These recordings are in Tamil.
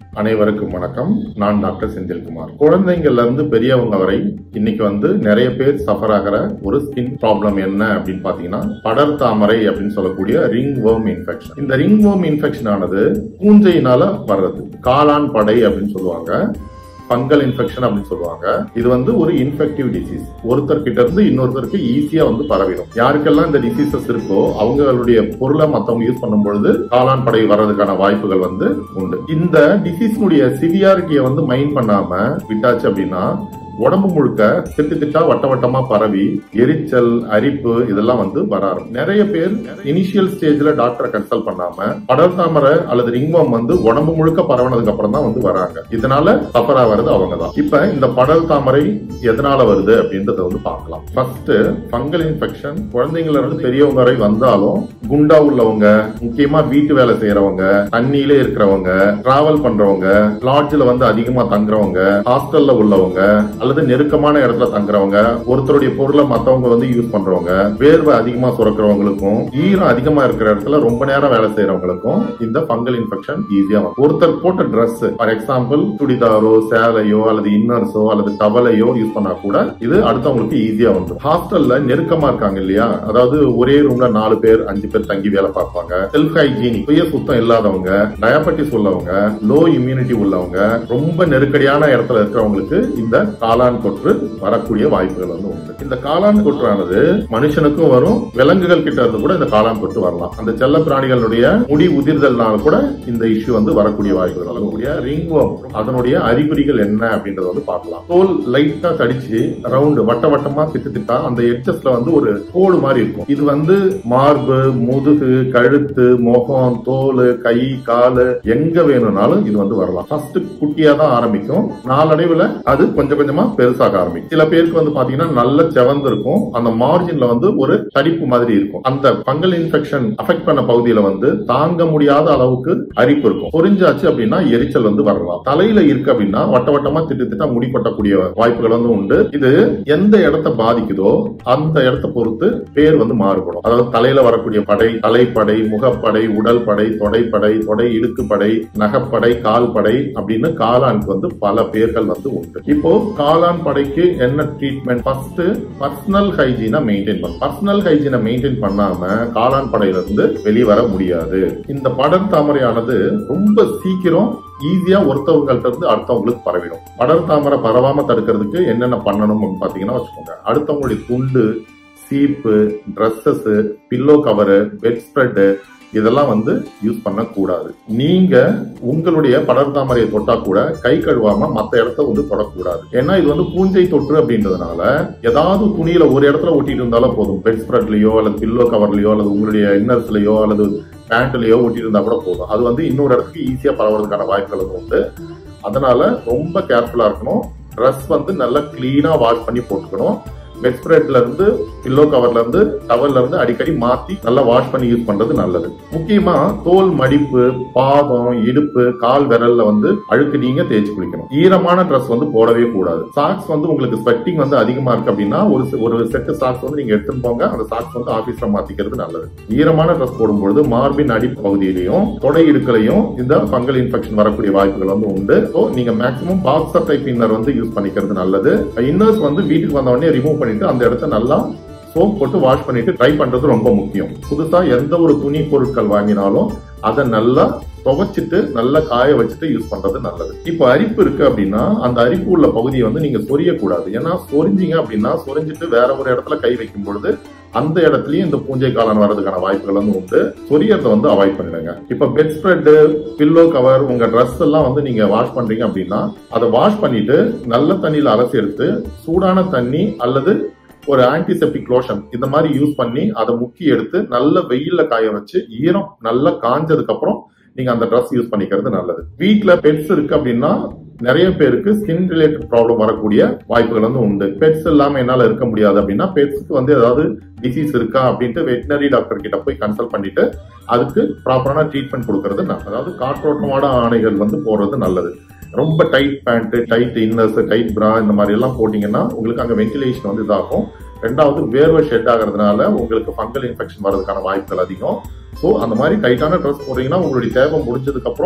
அனைவருக்கும் வணக்கம் நான் டாக்டர் செந்தில்குமார் குழந்தைங்கள்ல இருந்து பெரியவங்க வரை இன்னைக்கு வந்து நிறைய பேர் சஃபர் ஆகிற ஒரு ஸ்கின் ப்ராப்ளம் என்ன அப்படின்னு பாத்தீங்கன்னா படர் தாமரை அப்படின்னு சொல்லக்கூடிய ரிங் worm இன்ஃபெக்ஷன் இந்த ரிங் worm இன்ஃபெக்ஷன் ஆனது பூஞ்சையினால வர்றது காளான் படை அப்படின்னு சொல்லுவாங்க ஃபங்கல் இன்ஃபெக்ஷன் அப்படின்னு சொல்லுவாங்க இது வந்து ஒரு இன்ஃபெக்டிவ் டிசீஸ் ஒருத்தர் கிட்ட இருந்து இன்னொருத்தருக்கு ஈஸியா வந்து பரவிடும் யாருக்கெல்லாம் இந்த டிசீசஸ் இருக்கோ அவங்களுடைய பொருளை மத்தவங்க யூஸ் பண்ணும் பொழுது காளான் படை வர்றதுக்கான வாய்ப்புகள் வந்து உண்டு இந்த டிசீஸ்னுடைய சிவியாரிட்டியை வந்து மைண்ட் பண்ணாம விட்டாச்சு அப்படின்னா உடம்பு முழுக்க திட்டு திட்டா வட்ட வட்டமா பரவி எரிச்சல் அரிப்பு இதெல்லாம் வந்து வர ஆரம்பிக்கும் நிறைய பேர் இனிஷியல் ஸ்டேஜ்ல டாக்டரை கன்சல்ட் பண்ணாம படர் தாமரை அல்லது ரிங்வம் வந்து உடம்பு முழுக்க பரவனதுக்கு அப்புறம் தான் வந்து வராங்க இதனால சஃபர் ஆகிறது அவங்க தான் இப்ப இந்த படர் தாமரை எதனால வருது அப்படின்றத வந்து பார்க்கலாம் ஃபர்ஸ்ட் ஃபங்கல் இன்ஃபெக்ஷன் குழந்தைங்கள இருந்து பெரியவங்க வரை வந்தாலும் குண்டா உள்ளவங்க முக்கியமா வீட்டு வேலை செய்யறவங்க தண்ணியிலே இருக்கிறவங்க டிராவல் பண்றவங்க லாட்ஜ்ல வந்து அதிகமா தங்குறவங்க ஹாஸ்டல்ல உள்ளவங்க அல்லது நெருக்கமான இடத்துல தங்குறவங்க ஒருத்தருடைய பொருளை மத்தவங்க வந்து யூஸ் பண்றவங்க வேர்வை அதிகமா சுரக்கிறவங்களுக்கும் ஈரம் அதிகமா இருக்கிற இடத்துல ரொம்ப நேரம் வேலை செய்யறவங்களுக்கும் இந்த ஃபங்கல் இன்ஃபெக்ஷன் ஈஸியா வரும் ஒருத்தர் போட்ட Dress ஃபார் எக்ஸாம்பிள் சுடிதாரோ சேலையோ அல்லது இன்னர்ஸோ அல்லது டவலையோ யூஸ் பண்ணா கூட இது அடுத்தவங்களுக்கு ஈஸியா வந்துடும் ஹாஸ்டல்ல நெருக்கமா இருக்காங்க இல்லையா அதாவது ஒரே ரூம்ல நாலு பேர் அஞ்சு பேர் தங்கி வேலை பார்ப்பாங்க செல்ஃப் ஹைஜீனிக் சுய சுத்தம் இல்லாதவங்க டயபெட்டிஸ் உள்ளவங்க லோ இம்யூனிட்டி உள்ளவங்க ரொம்ப நெருக்கடியான இடத்துல இருக்கிறவங்களுக்கு இந்த காளான் தொற்று வரக்கூடிய வாய்ப்புகள் வந்து உண்டு இந்த காளான் தொற்றானது மனுஷனுக்கும் வரும் விலங்குகள் கிட்ட இருந்து கூட இந்த காளான் தொற்று வரலாம் அந்த செல்ல பிராணிகளுடைய முடி உதிர்தல்னால கூட இந்த இஷ்யூ வந்து வரக்கூடிய வாய்ப்புகள் வரக்கூடிய ரிங்வம் அதனுடைய அறிகுறிகள் என்ன அப்படின்றத வந்து பார்க்கலாம் தோல் லைட்டா தடிச்சு ரவுண்டு வட்ட வட்டமா திட்டு திட்டா அந்த எட்ஜஸ்ல வந்து ஒரு கோடு மாதிரி இருக்கும் இது வந்து மார்பு முதுகு கழுத்து முகம் தோல் கை காலு எங்க வேணும்னாலும் இது வந்து வரலாம் ஃபர்ஸ்ட் குட்டியா தான் ஆரம்பிக்கும் நாளடைவுல அது கொஞ்சம் கொஞ்சமா பெருசாக ஆரம்பிக்கும் சில பேருக்கு வந்து பாத்தீங்கன்னா நல்ல செவந்து இருக்கும் அந்த மார்ஜின்ல வந்து ஒரு தடிப்பு மாதிரி இருக்கும் அந்த ஃபங்கல் இன்ஃபெக்ஷன் அஃபெக்ட் பண்ண பகுதியில வந்து தாங்க முடியாத அளவுக்கு அரிப்பு இருக்கும் பொரிஞ்சாச்சு அப்படின்னா எரிச்சல் வந்து வரலாம் தலையில இருக்கு அப்படின்னா வட்ட வட்டமா திட்டு திட்டா முடி கொட்டக்கூடிய வாய்ப்புகள் வந்து உண்டு இது எந்த இடத்த பாதிக்குதோ அந்த இடத்த பொறுத்து பேர் வந்து மாறுபடும் அதாவது தலையில வரக்கூடிய படை தலைப்படை முகப்படை உடல் படை தொடைப்படை தொடை இடுக்கு படை நகப்படை கால் படை அப்படின்னு காளானுக்கு வந்து பல பேர்கள் வந்து உண்டு இப்போ காளான் படைக்கு என்ன ட்ரீட்மெண்ட் ஃபர்ஸ்ட் பர்சனல் ஹைஜீனை மெயின்டைன் பண்ணும் பர்சனல் ஹைஜீனை மெயின்டைன் பண்ணாம காளான் படையில இருந்து வெளிவர முடியாது இந்த படர் தாமரையானது ரொம்ப சீக்கிரம் ஈஸியா ஒருத்தவங்கள்ட்ட இருந்து அடுத்தவங்களுக்கு பரவிடும் படர் தாமரை பரவாம தடுக்கிறதுக்கு என்னென்ன பண்ணணும் அப்படின்னு பாத்தீங்கன்னா வச்சுக்கோங்க அடுத்தவங்களுடைய துண்டு சீப்பு dresses pillow cover bed spread இதெல்லாம் வந்து யூஸ் பண்ணக்கூடாது நீங்க உங்களுடைய படர் தாமரையை தொட்டா கூட கை கழுவாம மத்த இடத்த வந்து தொடக்கூடாது ஏன்னா இது வந்து பூஞ்சை தொற்று அப்படின்றதுனால ஏதாவது துணியில ஒரு இடத்துல ஒட்டிட்டு இருந்தாலும் போதும் பெட் ஸ்ப்ரெட்லயோ அல்லது பில்லோ கவர்லயோ அல்லது உங்களுடைய இன்னர்ஸ்லயோ அல்லது பேண்ட்லயோ ஒட்டிட்டு இருந்தா கூட போதும் அது வந்து இன்னொரு இடத்துக்கு ஈஸியா பரவறதுக்கான வாய்ப்புகள் வந்து உண்டு அதனால ரொம்ப கேர்ஃபுல்லா இருக்கணும் ட்ரெஸ் வந்து நல்லா கிளீனா வாஷ் பண்ணி போட்டுக்கணும் பெட் ஸ்ப்ரெட்ல இருந்து பில்லோ கவர்ல இருந்து டவல்ல இருந்து அடிக்கடி மாத்தி நல்லா வாஷ் பண்ணி யூஸ் பண்றது நல்லது முக்கியமா தோல் மடிப்பு பாதம் இடுப்பு கால் விரல்ல வந்து அழுக்கு நீங்க தேய்ச்சி குளிக்கணும் ஈரமான ட்ரெஸ் வந்து போடவே கூடாது சாக்ஸ் வந்து உங்களுக்கு ஸ்வெட்டிங் வந்து அதிகமா இருக்கு அப்படின்னா ஒரு ஒரு செட்டு சாக்ஸ் வந்து நீங்க எடுத்துட்டு போங்க அந்த சாக்ஸ் வந்து ஆபீஸ்ல மாத்திக்கிறது நல்லது ஈரமான ட்ரெஸ் போடும்பொழுது மார்பின் அடிப்பு பகுதியிலையும் தொடை இடுக்கலையும் இந்த ஃபங்கல் இன்ஃபெக்ஷன் வரக்கூடிய வாய்ப்புகள் வந்து உண்டு ஸோ நீங்க மேக்ஸிமம் பாக்ஸர் டைப் இன்னர் வந்து யூஸ் பண்ணிக்கிறது நல்லது இன்னர்ஸ் வந்து வீட்டுக்கு வந்த உடனே ரிமூவ் பண்ணிட்டு அந்த இடத்த நல்லா சோப் போட்டு வாஷ் பண்ணிட்டு ட்ரை பண்றது ரொம்ப முக்கியம் புதுசா எந்த ஒரு துணி பொருட்கள் வாங்கினாலும் அதை நல்லா துவைச்சிட்டு நல்லா காய வச்சுட்டு யூஸ் பண்றது நல்லது இப்போ அரிப்பு இருக்கு அப்படின்னா அந்த அரிப்பு உள்ள பகுதியை வந்து நீங்க சொரியக்கூடாது ஏன்னா சொரிஞ்சிங்க அப்படின்னா சொரிஞ்சிட்டு வேற ஒரு இடத்துல கை வைக்கும் பொழுது அந்த இடத்துலயும் இந்த பூஞ்சை காளான் வர்றதுக்கான வாய்ப்புகள் வந்து உண்டு சொரியறத வந்து அவாய்ட் பண்ணிடுங்க இப்ப பெட் ஸ்ப்ரெட் பில்லோ கவர் உங்க ட்ரெஸ் எல்லாம் வந்து நீங்க வாஷ் பண்றீங்க அப்படின்னா அதை வாஷ் பண்ணிட்டு நல்ல தண்ணியில அலசி எடுத்து சூடான தண்ணி அல்லது ஒரு ஆன்டிசெப்டிக் லோஷன் இந்த மாதிரி யூஸ் பண்ணி அதை முக்கி எடுத்து நல்ல வெயில்ல காய வச்சு ஈரம் நல்லா காஞ்சதுக்கு அப்புறம் நீங்க அந்த ட்ரெஸ் யூஸ் பண்ணிக்கிறது நல்லது வீட்ல பெட்ஸ் இருக்கு அப்படின்னா நிறைய பேருக்கு ஸ்கின் ரிலேட்டட் ப்ராப்ளம் வரக்கூடிய வாய்ப்புகள் வந்து உண்டு பெட்ஸ் இல்லாம என்னால இருக்க முடியாது அப்படின்னா பெட்ஸ்க்கு வந்து ஏதாவது டிசீஸ் இருக்கா அப்படின்ட்டு வெட்டினரி டாக்டர் கிட்ட போய் கன்சல்ட் பண்ணிட்டு அதுக்கு ப்ராப்பரான ட்ரீட்மெண்ட் கொடுக்கறது நல்லது அதாவது காற்றோட்டமான ஆணைகள் வந்து போடுறது நல்லது ரொம்ப tight pant tight inners tight bra இந்த மாதிரி எல்லாம் போட்டீங்கன்னா உங்களுக்கு அங்க வென்டிலேஷன் வந்து இதாகும் ரெண்டாவது வேர்வை ஷெட் ஆகிறதுனால உங்களுக்கு ஃபங்கல் இன்ஃபெக்ஷன் வர்றதுக்கான வாய்ப்புகள் அதிகம் ஸோ அந்த மாதிரி டைட்டான ட்ரெஸ் போடுறீங்கன்னா உங்களுடைய தேவை முடிஞ்சதுக்கு அப்புறம்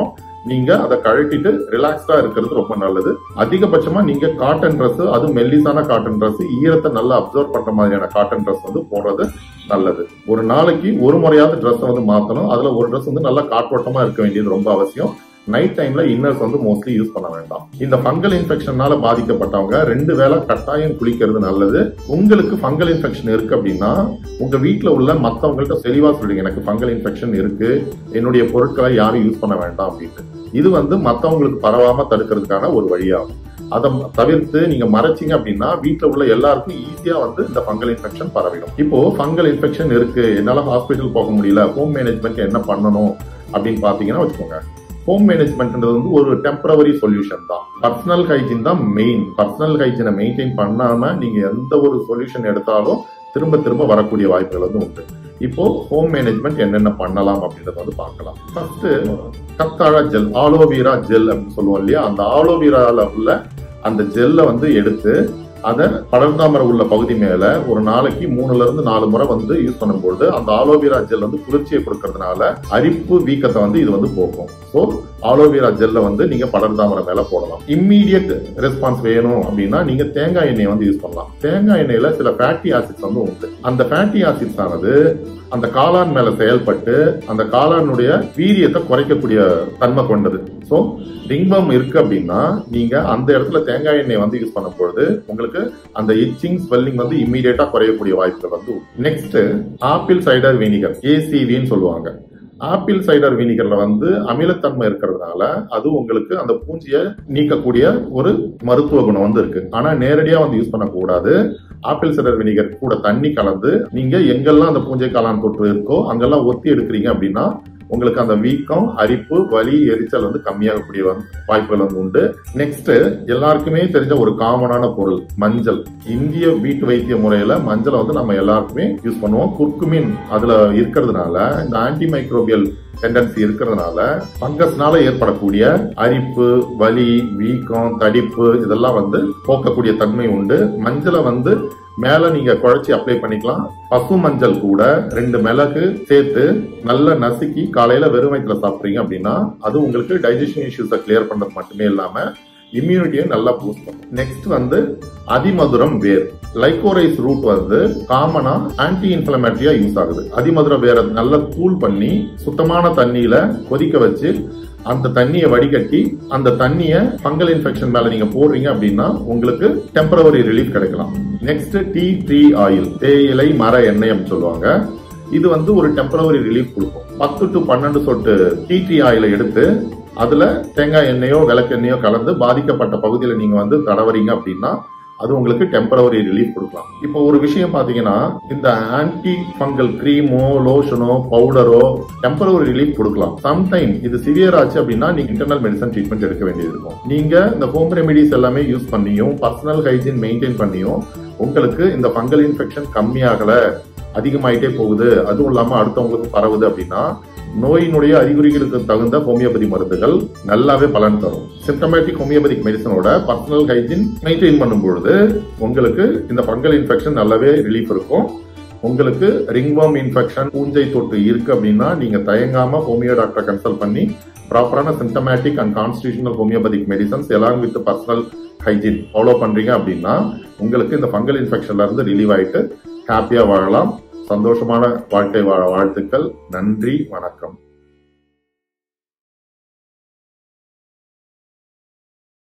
நீங்க அதை கழட்டிட்டு ரிலாக்ஸ்டா இருக்கிறது ரொம்ப நல்லது அதிகபட்சமா நீங்க காட்டன் Dress அது மெல்லிசான காட்டன் Dress ஈரத்தை நல்லா அப்சர்வ் பண்ற மாதிரியான காட்டன் Dress வந்து போடுறது நல்லது ஒரு நாளைக்கு ஒரு முறையாவது ட்ரெஸ் வந்து மாத்தணும் அதுல ஒரு Dress வந்து நல்லா காற்றோட்டமா இருக்க வேண்டியது ரொம்ப அவசியம் நைட் டைம்ல இன்னர்ஸ் வந்து மோஸ்ட்லி யூஸ் பண்ண வேண்டாம் இந்த ஃபங்கல் இன்ஃபெக்ஷனால பாதிக்கப்பட்டவங்க ரெண்டு வேளை கட்டாயம் குளிக்கிறது நல்லது உங்களுக்கு ஃபங்கல் இன்ஃபெக்ஷன் இருக்கு அப்படின்னா உங்க வீட்ல உள்ள மத்தவங்கள்ட்ட தெளிவா சொல்லுங்க எனக்கு ஃபங்கல் இன்ஃபெக்ஷன் இருக்கு என்னுடைய பொருட்களை யாரும் யூஸ் பண்ண வேண்டாம் அப்படின்ட்டு இது வந்து மத்தவங்களுக்கு பரவாம தடுக்கிறதுக்கான ஒரு வழியாகும் அதை தவிர்த்து நீங்க மறைச்சிங்க அப்படின்னா வீட்ல உள்ள எல்லாருக்கும் ஈஸியா வந்து இந்த ஃபங்கல் இன்ஃபெக்ஷன் பரவிடும் இப்போ ஃபங்கல் இன்ஃபெக்ஷன் இருக்கு என்னால ஹாஸ்பிட்டல் போக முடியல ஹோம் மேனேஜ்மெண்ட் என்ன பண்ணணும் அப்படின்னு பாத்தீங்கன்னா வச்சுக்கோங்க ஹோம் மேனேஜ்மெண்ட்ன்றது வந்து ஒரு டெம்பரவரி சொல்யூஷன் தான் பர்சனல் ஹைஜீன் தான் மெயின் பர்சனல் ஹைஜீனை மெயின்டைன் பண்ணாம நீங்க எந்த ஒரு சொல்யூஷன் எடுத்தாலும் திரும்ப திரும்ப வரக்கூடிய வாய்ப்புகள் வந்து உண்டு இப்போ ஹோம் மேனேஜ்மெண்ட் என்னென்ன பண்ணலாம் அப்படின்றத வந்து பார்க்கலாம் ஃபர்ஸ்ட் கத்தாழா ஜெல் ஆலோவீரா ஜெல் அப்படின்னு சொல்லுவோம் இல்லையா அந்த ஆலோவீரால உள்ள அந்த ஜெல்லை வந்து எடுத்து அதை படர்ந்தாமரை உள்ள பகுதி மேல ஒரு நாளைக்கு மூணுல இருந்து நாலு முறை வந்து யூஸ் பண்ணும்போது அந்த ஆலோவேரா ஜெல் வந்து குளிர்ச்சியை கொடுக்கறதுனால அரிப்பு வீக்கத்தை வந்து இது வந்து போக்கும் ஸோ ஆலோவேரா ஜெல்ல வந்து நீங்க படர்ந்தாமரை மேல போடலாம் இம்மீடியட் ரெஸ்பான்ஸ் வேணும் அப்படின்னா நீங்க தேங்காய் எண்ணெய் வந்து யூஸ் பண்ணலாம் தேங்காய் எண்ணெயில சில ஃபேட்டி ஆசிட்ஸ் வந்து உண்டு அந்த ஃபேட்டி ஆசிட்ஸ் ஆனது அந்த காளான் மேல செயல்பட்டு அந்த காளானுடைய வீரியத்தை குறைக்கக்கூடிய தன்மை கொண்டது ஸோ டிங்பம் இருக்கு அப்படின்னா நீங்க அந்த இடத்துல தேங்காய் எண்ணெய் வந்து யூஸ் பண்ணும் பொழுது உங்களுக்கு அந்த இச்சிங் ஸ்வெல்லிங் வந்து இம்மீடியட்டா குறையக்கூடிய வாய்ப்புகள் வந்து நெக்ஸ்ட் ஆப்பிள் சைடர் வினிகர் ஏசிவின்னு சொல்லுவாங்க ஆப்பிள் சைடர் வினிகர்ல வந்து அமிலத்தன்மை இருக்கிறதுனால அது உங்களுக்கு அந்த பூஞ்சியை நீக்கக்கூடிய ஒரு மருத்துவ குணம் வந்து இருக்கு ஆனா நேரடியா வந்து யூஸ் பண்ணக்கூடாது ஆப்பிள் சைடர் வினிகர் கூட தண்ணி கலந்து நீங்க எங்கெல்லாம் அந்த பூஞ்சை காளான் தொற்று இருக்கோ அங்கெல்லாம் ஒத்தி எடுக்கிறீங்க அப்படின்னா உங்களுக்கு அந்த வீக்கம் அரிப்பு வலி எரிச்சல் வந்து கம்மியாகக்கூடிய வந்து வாய்ப்புகள் வந்து உண்டு நெக்ஸ்ட் எல்லாருக்குமே தெரிஞ்ச ஒரு காமனான பொருள் மஞ்சள் இந்திய வீட்டு வைத்திய முறையில மஞ்சளை வந்து நம்ம எல்லாருக்குமே யூஸ் பண்ணுவோம் குர்குமின் அதுல இருக்கிறதுனால இந்த ஆன்டி மைக்ரோபியல் டெண்டன்சி இருக்கிறதுனால பங்கஸ்னால ஏற்படக்கூடிய அரிப்பு வலி வீக்கம் தடிப்பு இதெல்லாம் வந்து போக்கக்கூடிய தன்மை உண்டு மஞ்சளை வந்து மேல நீங்க குழைச்சி அப்ளை பண்ணிக்கலாம் பசு மஞ்சள் கூட ரெண்டு மிளகு சேர்த்து நல்லா நசுக்கி காலையில வெறும் வயிற்றுல சாப்பிட்றீங்க அப்படின்னா அது உங்களுக்கு டைஜஷன் இஷ்யூஸை கிளியர் பண்றது மட்டுமே இல்லாம இம்யூனிட்டியை நல்லா பூஸ்ட் பண்ணும் நெக்ஸ்ட் வந்து அதிமதுரம் வேர் லைகோரைஸ் ரூட் வந்து காமனா ஆன்டி இன்ஃபிளமேட்டரியா யூஸ் ஆகுது அதிமதுர வேரை நல்லா தூள் பண்ணி சுத்தமான தண்ணியில கொதிக்க வச்சு அந்த தண்ணியை வடிகட்டி அந்த தண்ணியை ஃபங்கல் இன்ஃபெக்ஷன் மேல நீங்க போடுறீங்க அப்படின்னா உங்களுக்கு டெம்பரவரி ரிலீஃப் கிடைக்கலாம் நெக்ஸ்ட் டீ ட்ரீ ஆயில் தேயிலை மர எண்ணெய் அப்படின்னு சொல்லுவாங்க இது வந்து ஒரு டெம்பரவரி ரிலீஃப் கொடுக்கும் பத்து டு பன்னெண்டு சொட்டு டீ ட்ரீ ஆயிலை எடுத்து அதுல தேங்காய் எண்ணெயோ விளக்கெண்ணெயோ கலந்து பாதிக்கப்பட்ட பகுதியில் நீங்க வந்து தடவறீங்க அப்படின்னா அது உங்களுக்கு டெம்பரவரி ரிலீஃப் கொடுக்கலாம் இப்போ ஒரு விஷயம் பாத்தீங்கன்னா இந்த ஆன்டி ஃபங்கல் கிரீமோ லோஷனோ பவுடரோ டெம்பரவரி ரிலீஃப் கொடுக்கலாம் சம்டைம் இது சிவியர் ஆச்சு அப்படின்னா நீங்க இன்டர்னல் மெடிசன் ட்ரீட்மெண்ட் எடுக்க வேண்டியது இருக்கும் நீங்க இந்த ஹோம் ரெமெடிஸ் எல்லாமே யூஸ் பண்ணியும் பர்சனல் ஹைஜீன் மெயின்டைன் பண்ணியும் உங்களுக்கு இந்த ஃபங்கல் இன்ஃபெக்ஷன் கம்மியாகல அதிகமாயிட்டே போகுது அதுவும் இல்லாம அடுத்தவங்களுக்கு பரவுது அப்படின்னா நோயினுடைய அறிகுறிகளுக்கு தகுந்த ஹோமியோபதி மருந்துகள் நல்லாவே பலன் தரும் சிம்டமேட்டிக் ஹோமியோபதிக் மெடிசனோட பர்சனல் ஹைஜீன் மெயின்டைன் பண்ணும் பொழுது உங்களுக்கு இந்த ஃபங்கல் இன்ஃபெக்ஷன் நல்லாவே ரிலீஃப் இருக்கும் உங்களுக்கு ரிங்வார்ம் இன்ஃபெக்ஷன் பூஞ்சை தொற்று இருக்கு அப்படின்னா நீங்க தயங்காம ஹோமியோ டாக்டரை கன்சல்ட் பண்ணி ப்ராப்பரான symptomatic and constitutional homeopathic medicines எல்லாம் வித் பர்சனல் ஹைஜீன் ஃபாலோ பண்றீங்க அப்படின்னா உங்களுக்கு இந்த ஃபங்கல் இன்ஃபெக்ஷன்ல இருந்து ரிலீவ் ஆயிட்டு ஹாப்பியா வாழலாம் சந்தோஷமான வாழ்க்கை வாழ வாழ்த்துக்கள் நன்றி வணக்கம்